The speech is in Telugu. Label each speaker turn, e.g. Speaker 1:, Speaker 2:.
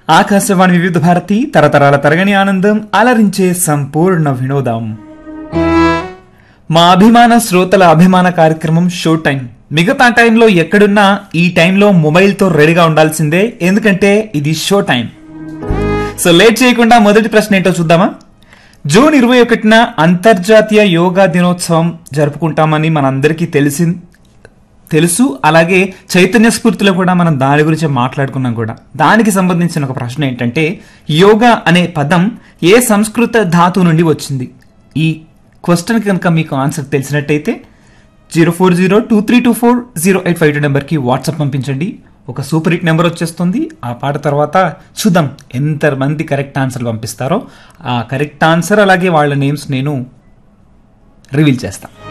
Speaker 1: ఆకాశవాణి వివిధ భారతి తరతరాల తరగని ఆనందం అలరించే సంపూర్ణ వినోదం మా అభిమాన శ్రోతల అభిమాన కార్యక్రమం షో టైం మిగతా టైంలో ఎక్కడున్నా ఈ టైంలో మొబైల్తో రెడీగా ఉండాల్సిందే ఎందుకంటే ఇది షో టైం సో లేట్ చేయకుండా మొదటి ప్రశ్న ఏంటో చూద్దామా జూన్ ఇరవై ఒకటిన అంతర్జాతీయ యోగా దినోత్సవం జరుపుకుంటామని మనందరికీ తెలిసి తెలుసు అలాగే చైతన్య స్ఫూర్తిలో కూడా మనం దాని గురించి మాట్లాడుకున్నాం కూడా దానికి సంబంధించిన ఒక ప్రశ్న ఏంటంటే యోగా అనే పదం ఏ సంస్కృత ధాతు నుండి వచ్చింది ఈ క్వశ్చన్ కనుక మీకు ఆన్సర్ తెలిసినట్టయితే zero four zero two three two four zero eight five two నెంబర్కి వాట్సాప్ పంపించండి ఒక సూపర్ హిట్ నెంబర్ వచ్చేస్తుంది ఆ పాట తర్వాత చూద్దాం ఎంతమంది కరెక్ట్ ఆన్సర్ పంపిస్తారో ఆ కరెక్ట్ ఆన్సర్ అలాగే వాళ్ళ నేమ్స్ నేను రివీల్ చేస్తాను